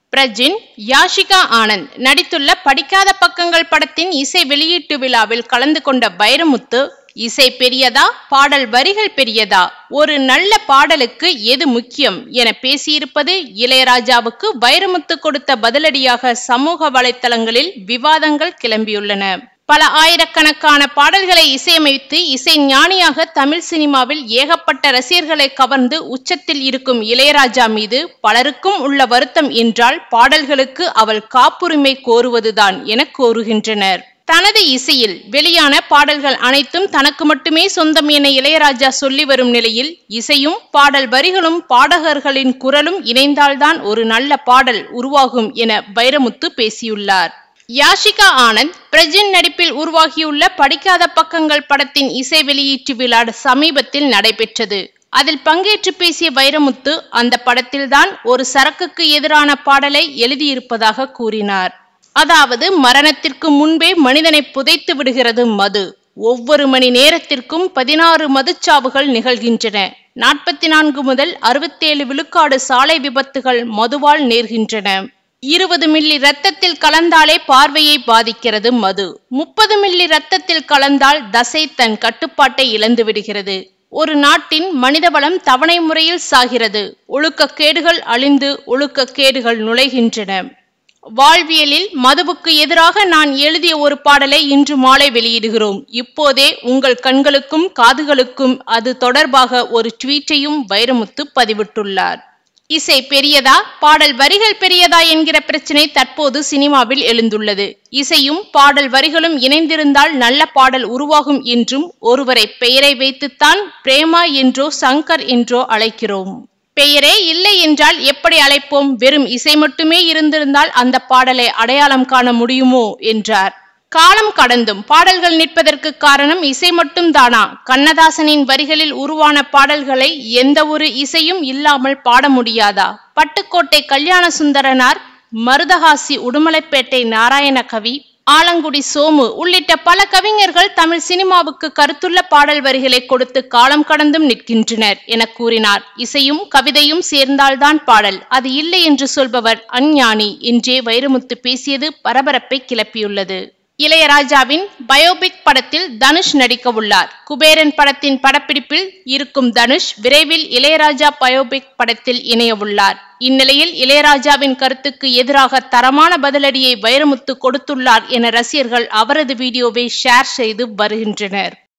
பிரஜின் யாஷிகா ஆனந்த் நடித்துள்ள படிக்காத பக்கங்கள் படத்தின் இசை வெளியீட்டு விழாவில் கலந்து கொண்ட வைரமுத்து இசை பெரியதா பாடல் வரிகள் பெரியதா ஒரு நல்ல பாடலுக்கு எது முக்கியம் என பேசியிருப்பது இளையராஜாவுக்கு வைரமுத்து கொடுத்த பதிலடியாக சமூக வலைத்தளங்களில் விவாதங்கள் கிளம்பியுள்ளன பல ஆயிரக்கணக்கான பாடல்களை இசையமைத்து இசை ஞானியாக தமிழ் சினிமாவில் ஏகப்பட்ட ரசிகர்களை கவர்ந்து உச்சத்தில் இருக்கும் இளையராஜா மீது பலருக்கும் உள்ள வருத்தம் என்றால் பாடல்களுக்கு அவள் காப்புரிமை கோருவதுதான் என கோருகின்றனர் தனது இசையில் வெளியான பாடல்கள் அனைத்தும் தனக்கு மட்டுமே சொந்தம் என இளையராஜா சொல்லி வரும் நிலையில் இசையும் பாடல் வரிகளும் பாடகர்களின் குரலும் இணைந்தால்தான் ஒரு நல்ல பாடல் உருவாகும் என வைரமுத்து பேசியுள்ளார் யாஷிகா ஆனந்த் பிரஜின் நடிப்பில் உருவாகியுள்ள படிக்காத பக்கங்கள் படத்தின் இசை வெளியீட்டு விழா சமீபத்தில் நடைபெற்றது அதில் பங்கேற்று பேசிய வைரமுத்து அந்த படத்தில்தான் ஒரு சரக்குக்கு எதிரான பாடலை எழுதியிருப்பதாக கூறினார் அதாவது மரணத்திற்கு முன்பே மனிதனை புதைத்து விடுகிறது மது ஒவ்வொரு மணி நேரத்திற்கும் பதினாறு மதுச்சாவுகள் நிகழ்கின்றன நாற்பத்தி நான்கு முதல் அறுபத்தேழு விழுக்காடு சாலை விபத்துகள் மதுவால் நேர்கின்றன இருபது மில்லி ரத்தத்தில் கலந்தாலே பார்வையை பாதிக்கிறது மது முப்பது மில்லி ரத்தத்தில் கலந்தால் தசை தன் கட்டுப்பாட்டை இழந்து விடுகிறது ஒரு நாட்டின் மனிதவளம் தவணை முறையில் சாகிறது ஒழுக்கக்கேடுகள் அழிந்து ஒழுக்கக்கேடுகள் நுழைகின்றன வாழ்வியலில் மதுவுக்கு எதிராக நான் எழுதிய ஒரு பாடலை இன்று மாலை வெளியிடுகிறோம் இப்போதே உங்கள் கண்களுக்கும் காதுகளுக்கும் அது தொடர்பாக ஒரு ட்வீட்டையும் வைரமுத்து பதிவிட்டுள்ளார் இசை பெரியதா பாடல் வரிகள் பெரியதா என்கிற பிரச்சனை தற்போது சினிமாவில் எழுந்துள்ளது இசையும் பாடல் வரிகளும் இணைந்திருந்தால் நல்ல பாடல் உருவாகும் என்றும் ஒருவரை பெயரை வைத்துத்தான் பிரேமா என்றோ சங்கர் என்றோ அழைக்கிறோம் பெயரே இல்லை என்றால் எப்படி அழைப்போம் வெறும் இசை மட்டுமே இருந்திருந்தால் அந்த பாடலை அடையாளம் காண முடியுமோ என்றார் காலம் கடந்தும் பாடல்கள் நிற்பதற்கு காரணம் இசை மட்டும் தானா கண்ணதாசனின் வரிகளில் உருவான பாடல்களை எந்த ஒரு இசையும் இல்லாமல் பாட முடியாதா பட்டுக்கோட்டை கல்யாண சுந்தரனார் மருதகாசி உடுமலைப்பேட்டை நாராயண கவி ஆலங்குடி சோமு உள்ளிட்ட பல கவிஞர்கள் தமிழ் சினிமாவுக்கு கருத்துள்ள பாடல் வரிகளை கொடுத்து காலம் கடந்தும் நிற்கின்றனர் என கூறினார் இசையும் கவிதையும் சேர்ந்தால்தான் பாடல் அது இல்லை என்று சொல்பவர் அஞ்ஞானி என்றே வைரமுத்து பேசியது பரபரப்பை கிளப்பியுள்ளது இளையராஜாவின் பயோபிக் படத்தில் தனுஷ் நடிக்க உள்ளார் குபேரன் படத்தின் படப்பிடிப்பில் இருக்கும் தனுஷ் விரைவில் இளையராஜா பயோபிக் படத்தில் இணைய உள்ளார் இந்நிலையில் இளையராஜாவின் கருத்துக்கு எதிராக தரமான பதிலடியை வைரமுத்து கொடுத்துள்ளார் என ரசிகர்கள் அவரது வீடியோவை ஷேர் செய்து வருகின்றனர்